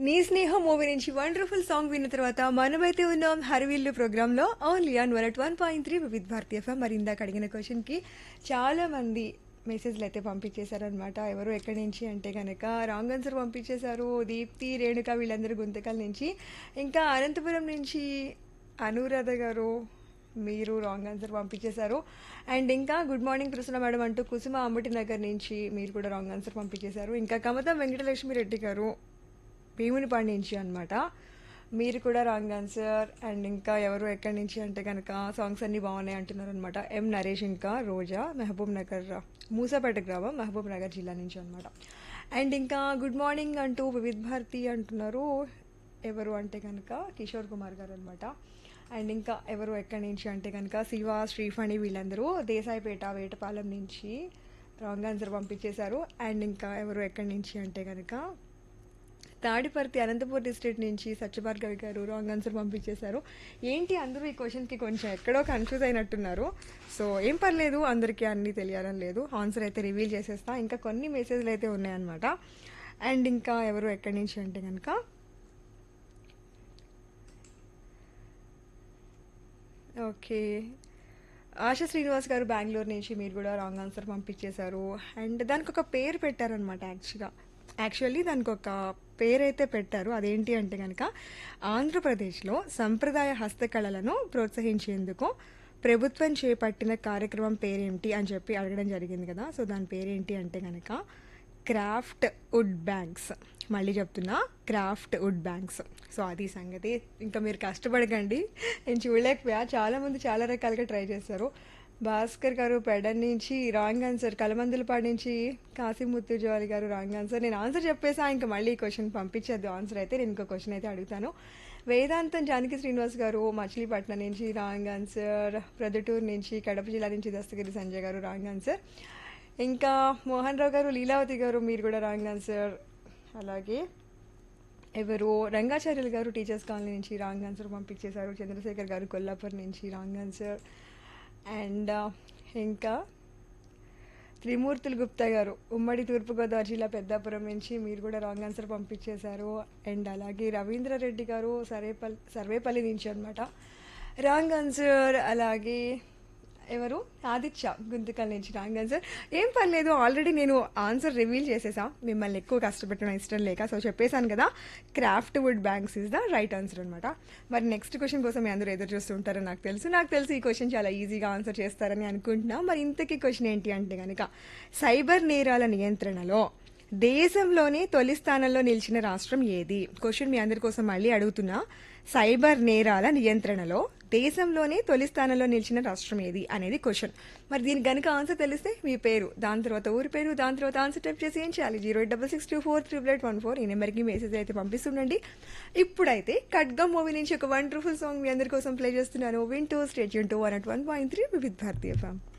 నీ స్నేహం మూవీ నుంచి వండర్ఫుల్ సాంగ్ విన్న తర్వాత మనమైతే ఉన్నాం హరివిల్లు ప్రోగ్రామ్ లో only on one one point three Vividh Bharatiya FM మరి ఇందాక అడిగిన క్వశ్చన్ కి చాలా మంది మెసేజ్లు అయితే పంపించేశారనమాట ఎవరు ఎక్కడి నుంచి అంటే కనుక రాంగ్ ఆన్సర్ పంపించేశారు దీప్తి రేణుక వీళ్ళందరూ గుంతకల్ నుంచి ఇంకా అనంతపురం నుంచి అనురాధ గారు మీరు రాంగ్ ఆన్సర్ పంపించేశారు అండ్ ఇంకా గుడ్ మార్నింగ్ ప్రసన్న మేడం అంటూ కుసుమ అమ్మటి నగర్ నుంచి మీరు కూడా రాంగ్ ఆన్సర్ పంపించేశారు ఇంకా కమతం వెంకటలక్ష్మి రెడ్డి గారు భీమునిపాడు నుంచి అనమాట మీరు కూడా రాంగ్ ఆన్సర్ అండ్ ఇంకా ఎవరు ఎక్కడి నుంచి అంటే కనుక సాంగ్స్ అన్నీ బాగున్నాయి అంటున్నారు అనమాట ఎం నరేష్ ఇంకా రోజా మహబూబ్ నగర్ మూసాపేట గ్రామం మహబూబ్ నగర్ జిల్లా నుంచి అనమాట అండ్ ఇంకా గుడ్ మార్నింగ్ అంటూ వివిధ్ భారతి అంటున్నారు ఎవరు అంటే కనుక కిషోర్ కుమార్ గారు అనమాట అండ్ ఇంకా ఎవరు ఎక్కడి నుంచి అంటే కనుక శివ శ్రీఫణి వీళ్ళందరూ దేశాయిపేట వేటపాలెం నుంచి రాంగ్ ఆన్సర్ పంపించేశారు అండ్ ఇంకా ఎవరు ఎక్కడి నుంచి అంటే కనుక తాడిపర్తి అనంతపూర్ డిస్ట్రిక్ట్ నుంచి సత్యభార్గవి గారు రాంగ్ ఆన్సర్ పంపించేశారు ఏంటి అందరూ ఈ క్వశ్చన్కి కొంచెం ఎక్కడో కన్ఫ్యూజ్ అయినట్టున్నారు సో ఏం పర్లేదు అందరికీ అన్నీ తెలియాలని లేదు ఆన్సర్ అయితే రివీల్ చేసేస్తా ఇంకా కొన్ని మెసేజ్లు అయితే ఉన్నాయన్నమాట అండ్ ఇంకా ఎవరు ఎక్కడి నుంచి అంటే కనుక ఓకే ఆశా శ్రీనివాస్ గారు బెంగళూరు నుంచి మీరు కూడా రాంగ్ ఆన్సర్ పంపించేశారు అండ్ దానికి ఒక పేరు పెట్టారనమాట యాక్చువల్గా యాక్చువల్లీ దానికి ఒక పేరు అయితే పెట్టారు అదేంటి అంటే కనుక ఆంధ్రప్రదేశ్లో సంప్రదాయ హస్తకళలను ప్రోత్సహించేందుకు ప్రభుత్వం చేపట్టిన కార్యక్రమం పేరేంటి అని చెప్పి అడగడం జరిగింది కదా సో దాని పేరేంటి అంటే కనుక క్రాఫ్ట్ వుడ్ బ్యాంక్స్ మళ్ళీ చెప్తున్నా క్రాఫ్ట్ వుడ్ బ్యాంక్స్ సో అది సంగతి ఇంకా మీరు కష్టపడకండి నేను చూడలేకపోయా చాలామంది చాలా రకాలుగా ట్రై చేస్తారు భాస్కర్ గారు పెడన్ నుంచి రాంగ్ ఆన్సర్ కలమందులపాడు నుంచి కాశీముత్తు జోలి గారు రాంగ్ ఆన్సర్ నేను ఆన్సర్ చెప్పేసా ఇంకా మళ్ళీ ఈ క్వశ్చన్ పంపించద్దు ఆన్సర్ అయితే నేను ఇంకో క్వశ్చన్ అయితే అడుగుతాను వేదాంతం జానకి శ్రీనివాస్ గారు మచిలీపట్నం నుంచి రాంగ్ ఆన్సర్ ప్రొద్దుటూరు నుంచి కడప జిల్లా నుంచి దస్తగిరి సంజయ్ గారు రాంగ్ ఆన్సర్ ఇంకా మోహన్ రావు గారు లీలావతి గారు మీరు కూడా రాంగ్ ఆన్సర్ అలాగే ఎవరు రంగాచార్యులు గారు టీచర్స్ కాలనీ నుంచి రాంగ్ ఆన్సర్ పంపించేశారు చంద్రశేఖర్ గారు కొల్లాపూర్ నుంచి రాంగ్ ఆన్సర్ అండ్ ఇంకా త్రిమూర్తులు గుప్తా గారు ఉమ్మడి తూర్పుగోదావరి జిల్లా పెద్దాపురం నుంచి మీరు కూడా రాంగ్ ఆన్సర్ పంపించేశారు అండ్ అలాగే రవీంద్రారెడ్డి గారు సర్వేపల్లి సర్వేపల్లి నుంచి అనమాట రాంగ్ ఆన్సర్ అలాగే ఎవరు ఆదిత్య గుంతకల్ నుంచి రాంగ్ ఆన్సర్ ఏం పర్లేదు ఆల్రెడీ నేను ఆన్సర్ రివీల్ చేసేసా మిమ్మల్ని ఎక్కువ కష్టపెట్టడం ఇష్టం లేక సో చెప్పేశాను కదా craft wood banks is the right answer అనమాట మరి నెక్స్ట్ క్వశ్చన్ కోసం మీ అందరూ ఎదురు చూస్తుంటారని నాకు తెలుసు నాకు తెలుసు ఈ క్వశ్చన్ చాలా ఈజీగా ఆన్సర్ చేస్తారని అనుకుంటున్నా మరి ఇంతకీ క్వశ్చన్ ఏంటి అంటే కనుక సైబర్ నేరాల నియంత్రణలో దేశంలోనే తొలి స్థానంలో నిలిచిన రాష్ట్రం ఏది క్వశ్చన్ మీ అందరి కోసం మళ్ళీ అడుగుతున్నా సైబర్ నేరాల నియంత్రణలో దేశంలోనే తొలి స్థానంలో నిలిచిన రాష్ట్రం ఏది అనేది క్వశ్చన్ మరి దీనికి గనుక ఆన్సర్ తెలిస్తే మీ పేరు దాని తర్వాత ఊరి పేరు దాని తర్వాత ఆన్సర్ టైప్ చేసి ఏం చేయాలి zero eight double six two four three eight one four ఈ నెంబర్కి మెసేజ్ అయితే పంపిస్తుండండి ఇప్పుడైతే ఖడ్గం మూవీ నుంచి ఒక వండర్ఫుల్ సాంగ్ మీ అందరి కోసం ప్లే చేస్తున్నాను వింటూ స్టేట్ యూన్ two one at one point three with Bharatiya ఫ్యామ్